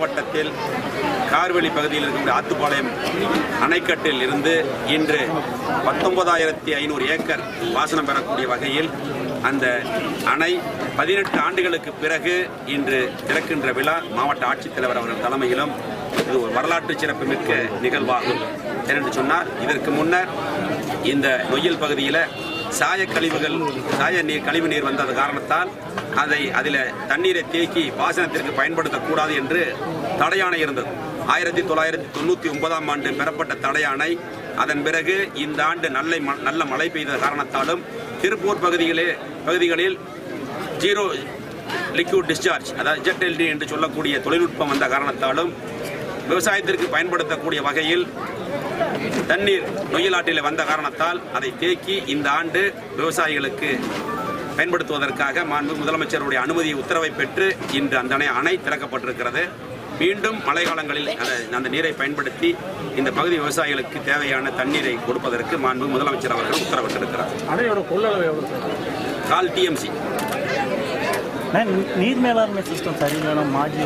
மாவட்டத்தில் கார்வெளி பகுதியில் இருக்கக்கூடிய ஆத்துப்பாளையம் அணைக்கட்டில் இருந்து இன்று பத்தொன்பதாயிரத்தி ஐநூறு ஏக்கர் பாசனம் பெறக்கூடிய வகையில் அந்த அணை பதினெட்டு ஆண்டுகளுக்கு பிறகு இன்று திறக்கின்ற விழா மாவட்ட ஆட்சித்தலைவர் அவர்கள் தலைமையிலும் இது ஒரு வரலாற்று சிறப்புமிக்க நிகழ்வாகும் ஏனென்று சொன்னால் இதற்கு முன்னர் இந்த நொய்யல் பகுதியில் சாய கழிவுகள் சாய நீர் கழிவு நீர் வந்தது காரணத்தால் அதை அதில் தண்ணீரை தேக்கி பாசனத்திற்கு பயன்படுத்தக்கூடாது என்று தடையாணை இருந்தது ஆயிரத்தி தொள்ளாயிரத்தி தொண்ணூற்றி ஒன்பதாம் ஆண்டு பெறப்பட்ட தடையாணை அதன் பிறகு இந்த ஆண்டு நல்ல ம- நல்ல மழை பெய்த காரணத்தாலும் திருப்பூர் பகுதிகளே பகுதிகளில் ஜீரோ லிக்விட் டிஸ்சார்ஜ் அதாவது ஜெட் எல்டி என்று சொல்லக்கூடிய தொழில்நுட்பம் வந்த காரணத்தாலும் விவசாயத்திற்கு பயன்படுத்தக்கூடிய வகையில் தண்ணீர் நொய்யலாற்றில் வந்த காரணத்தால் அதை தேக்கி இந்த ஆண்டு விவசாயிகளுக்கு பயன்படுத்துவதற்காக மாண்பு முதலமைச்சருடைய அனுமதி உத்தரவை பெற்று இன்று அந்த அணை அணை திறக்கப்பட்டிருக்கிறது மீண்டும் மழை காலங்களில் அந்த அந்த நீரை பயன்படுத்தி இந்த பகுதி விவசாயிகளுக்கு தேவையான தண்ணீரை கொடுப்பதற்கு மாண்பு முதலமைச்சர் அவர்கள் உத்தரவிட்டிருக்கிறார் அணையோட கொள்ளளவு எவ்வளோ சார் கால் டிஎம்சி நான் நீர் மேலாண்மை சிஸ்டம் சரியில்லைன்னா மாஜி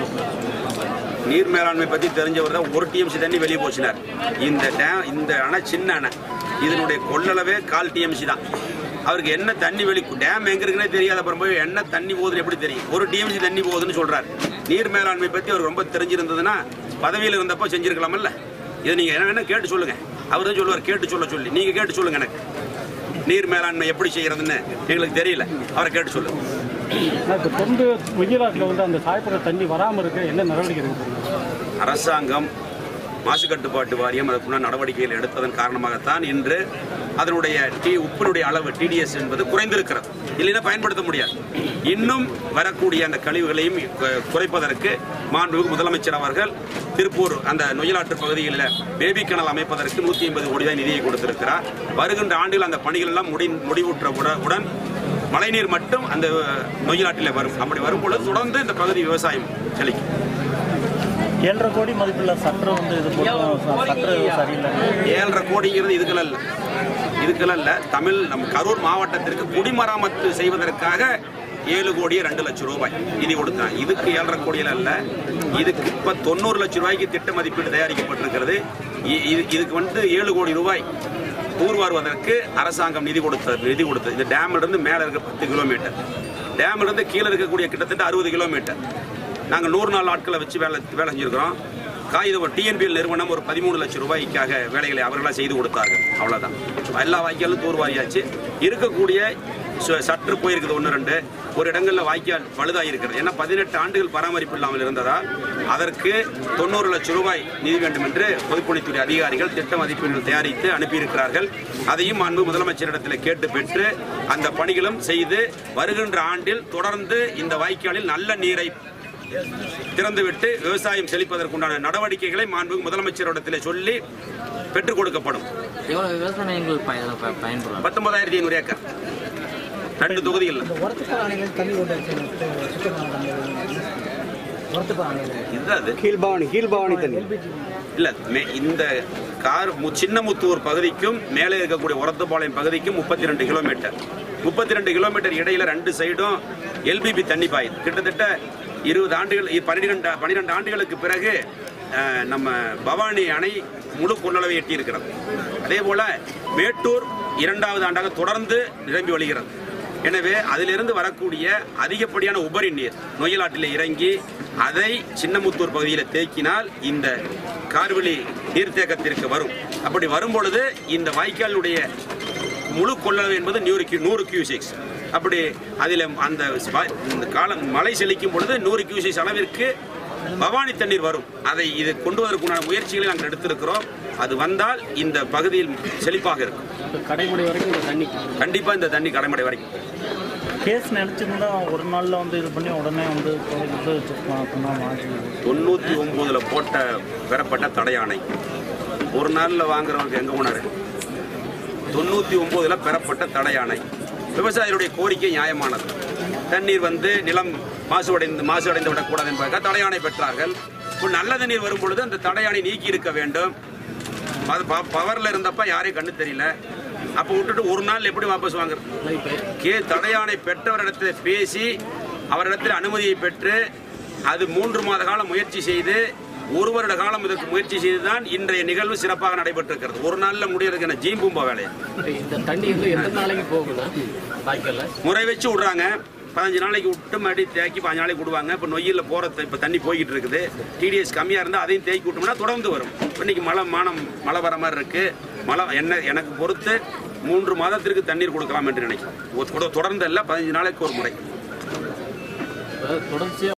நீர் மேலாண்மை பற்றி தெரிஞ்சவர் தான் ஒரு டிஎம்சி தண்ணி வெளியே போச்சினார் இந்த டேம் இந்த அணை சின்ன அணை இதனுடைய கொள்ளளவே கால் டிஎம்சி தான் அவருக்கு என்ன தண்ணி வெளி டேம் எங்க இருக்குன்னே தெரியாத அப்புறம் போய் என்ன தண்ணி போகுதுன்னு எப்படி தெரியும் ஒரு டிஎம்சி தண்ணி போகுதுன்னு சொல்றாரு நீர் மேலாண்மை பற்றி அவர் ரொம்ப தெரிஞ்சிருந்ததுன்னா பதவியில் இருந்தப்போ செஞ்சிருக்கலாமல்ல இதை நீங்க என்ன வேணா கேட்டு சொல்லுங்க அவர் தான் சொல்லுவார் கேட்டு சொல்ல சொல்லி நீங்க கேட்டு சொல்லுங்க எனக்கு நீர் மேலாண்மை எப்படி செய்யறதுன்னு எங்களுக்கு தெரியல அவரை கேட்டு சொல்லுங்க நான் இப்போ தொண்டு வெயிலாட்டில் வந்து அந்த சாயப்பட தண்ணி வராமல் இருக்க என்ன நடவடிக்கை எடுக்க அரசாங்கம் மாசு கட்டுப்பாட்டு வாரியம் அதற்குள்ள நடவடிக்கைகள் எடுத்ததன் காரணமாகத்தான் இன்று அதனுடைய டி உப்பினுடைய அளவு டிடிஎஸ் என்பது குறைந்திருக்கிறது இல்லைன்னா பயன்படுத்த முடியாது இன்னும் வரக்கூடிய அந்த கழிவுகளையும் கு- குறைப்பதற்கு மாண்புமிகு முதலமைச்சர் அவர்கள் திருப்பூர் அந்த நொய்யலாற்று பகுதியில் பேபி கனல் அமைப்பதற்கு நூற்றி ஐம்பது கோடி தான் நிதியை கொடுத்திருக்கிறார் வருகின்ற ஆண்டில் அந்த பணிகள் எல்லாம் முடி முடிவுற்ற உட- உடன் மழைநீர் மட்டும் அந்த நொய்யலாற்றில் வரும் அப்படி வரும்பொழுது தொடர்ந்து இந்த பகுதி விவசாயம் செழிக்கும் ஏழரை கோடி மதிப்புள்ள சட்டம் வந்து இது போட்டு சட்டம் சரியில்லை ஏழரை கோடிங்கிறது இதுக்கெல்லாம் இல்லை இதுக்கெல்லாம் இல்லை தமிழ் நம்ம கரூர் மாவட்டத்திற்கு குடிமராமத்து செய்வதற்காக ஏழு கோடியே ரெண்டு லட்சம் ரூபாய் நிதி கொடுத்தாங்க இதுக்கு ஏழரை கோடியெல்லாம் இல்லை இதுக்கு இப்போ தொண்ணூறு லட்சம் ரூபாய்க்கு திட்ட மதிப்பீடு தயாரிக்கப்பட்டிருக்கிறது இ- இது- இதுக்கு வந்து ஏழு கோடி ரூபாய் தூர்வாருவதற்கு அரசாங்கம் நிதி கொடுத்தது நிதி கொடுத்தது இந்த டேம்ல இருந்து மேலே இருக்க பத்து கிலோமீட்டர் டேம்ல இருந்து கீழே இருக்கக்கூடிய கிட்டத்தட்ட அறுபது கிலோமீட்டர் நாங்கள் நூறு நாள் ஆட்களை வச்சு வேலை வேலை செஞ்சிருக்கிறோம் காகித டிஎன்பிஎல் நிறுவனம் ஒரு பதிமூணு லட்சம் ரூபாய்க்காக வேலைகளை அவர்களாக செய்து கொடுத்தார்கள் அவ்வளவுதான் எல்லா வாய்க்காலும் தூர்வாரியாச்சு இருக்கக்கூடிய சு- சற்று போயிருக்குது ஒன்று ரெண்டு ஒரு இடங்களில் வாய்க்கால் பழுதாகி இருக்கிறது ஏன்னா பதினெட்டு ஆண்டுகள் பராமரிப்பு இல்லாமல் இருந்ததால் அதற்கு தொண்ணூறு லட்சம் ரூபாய் நிதி வேண்டும் என்று பொதுப்பணித்துறை அதிகாரிகள் திட்ட மதிப்பீடுகள் தயாரித்து அனுப்பியிருக்கிறார்கள் அதையும் அன்பு முதலமைச்சரிடத்தில் கேட்டு பெற்று அந்த பணிகளும் செய்து வருகின்ற ஆண்டில் தொடர்ந்து இந்த வாய்க்காலில் நல்ல நீரை திறந்துவிட்டு விவசாயம் செழிப்பதற்குண்டான நடவடிக்கைகளை மாண்பு முதலமைச்சரிடத்தில் சொல்லி பெற்றுக் கொடுக்கப்படும் எவ்வளோ விவசாயிகள் ப- இதில் ப- பயன்படுறாங்க பத்தொன்பதாயிரத்தி ஐநூறு ஏக்கர் ரெண்டு தொகுதிகள் உரத்துப்பாறை அணைகள் தண்ணி கொண்டு வச்சு சுத்தமான தண்ணி உரத்துப்பாறை அணைகள் இதுதான் அது கீழ்பவானி கீழ்பவானி தண்ணி இல்ல மே- இந்த கார் மு- சின்னமுத்தூர் பகுதிக்கும் மேலே இருக்கக்கூடிய உரத்துப்பாளையம் பகுதிக்கும் முப்பத்தி ரெண்டு கிலோமீட்டர் முப்பத்தி ரெண்டு கிலோமீட்டர் இடையில ரெண்டு சைடும் எல்பிபி தண்ணி பாயுது கிட்டத்தட்ட இருபது ஆண்டுகள் இ- பன்னிரெண்டு பன்னிரெண்டு ஆண்டுகளுக்கு பிறகு அஹ், நம்ம பவானி அணை முழு கொள்ளளவை எட்டி இருக்கிறது அதே போல மேட்டூர் இரண்டாவது ஆண்டாக தொடர்ந்து நிரம்பி வழிகிறது எனவே அதிலிருந்து வரக்கூடிய அதிகப்படியான உபரி நீர் நொய்யலாற்றில் இறங்கி அதை சின்னமுத்தூர் பகுதியில் தேக்கினால் இந்த கார்வெளி நீர்த்தேக்கத்திற்கு வரும் அப்படி வரும் பொழுது இந்த வாய்க்காலுடைய முழு கொள்ளளவு என்பது நூறு கியூ நூறு கியூசிக்ஸ் அப்படி அதில் அந்த ஸ்பா- இந்த காலம் மழை செழிக்கும் பொழுது நூறு கியூசிக்ஸ் அளவிற்கு பவானி தண்ணீர் வரும் அதை இது கொண்டு வருவதற்குண்டான முயற்சிகளை நாங்கள் எடுத்திருக்கிறோம் அது வந்தால் இந்த பகுதியில் செழிப்பாக இருக்கும் இப்போ கடைமுறை வரைக்கும் இந்த தண்ணி கண்டிப்பாக இந்த தண்ணி கடைமடை வரைக்கும் கேஸ் நினச்சிருந்தா ஒரு நாளில் வந்து இது பண்ணி உடனே வந்து இது பண்ணா மாஜி தொண்ணூற்றி ஒம்போதில் போட்ட பெறப்பட்ட தடையாணை ஒரு நாளில் வாங்குறவங்க எங்கே போனாரு தொண்ணூற்றி ஒம்போதில் பெறப்பட்ட தடையாணை விவசாயிகளுடைய கோரிக்கை நியாயமானது தண்ணீர் வந்து நிலம் மாசுவடைந்து மாசுஅடைந்து விடக்கூடாது என்பதற்காக தடையாணை பெற்றார்கள் இப்போ நல்ல தண்ணீர் வரும் பொழுது அந்த தடையாணை நீக்கி இருக்க வேண்டும் அது ப- பவர்ல இருந்தப்ப யாரையும் கண்ணு தெரியல அப்போ விட்டுட்டு ஒரு நாள் எப்படி வாபஸ் வாங்குறது கே தடையாணை பெற்றவரிடத்தில் பேசி அவரிடத்தில் அனுமதியை பெற்று அது மூன்று மாத காலம் முயற்சி செய்து ஒரு வருட காலம் இதற்கு முயற்சி செய்துதான் இன்றைய நிகழ்வு சிறப்பாக நடைபெற்றிருக்கிறது ஒரு நாள்ல முடியறதுக்கு என்ன ஜீம்பூம்பா வேலையா இந்த தண்ணி வந்து எத்தனை நாளைக்கு போகுது வாய்க்கால முறை வச்சு விடுறாங்க பதினஞ்சு நாளைக்கு விட்டு மறுபடியும் தேக்கி பதினஞ்சு நாளைக்கு விடுவாங்க இப்போ நொய்யில் போகிறது இப்போ தண்ணி போய்கிட்டு இருக்குது டிடிஎஸ் கம்மியாக இருந்தால் அதையும் தேக்கி விட்டோம்னா தொடர்ந்து வரும் இப்ப இன்னைக்கு மழை மானம் மழை வர மாதிரி இருக்குது மழை என்ன எனக்கு பொறுத்து மூன்று மாதத்திற்கு தண்ணீர் கொடுக்கலாம் என்று நினைக்கிறேன் ஒரு- தொடர்ந்து இல்லை பதினஞ்சு நாளைக்கு ஒரு முறை தொடர்ச்சியா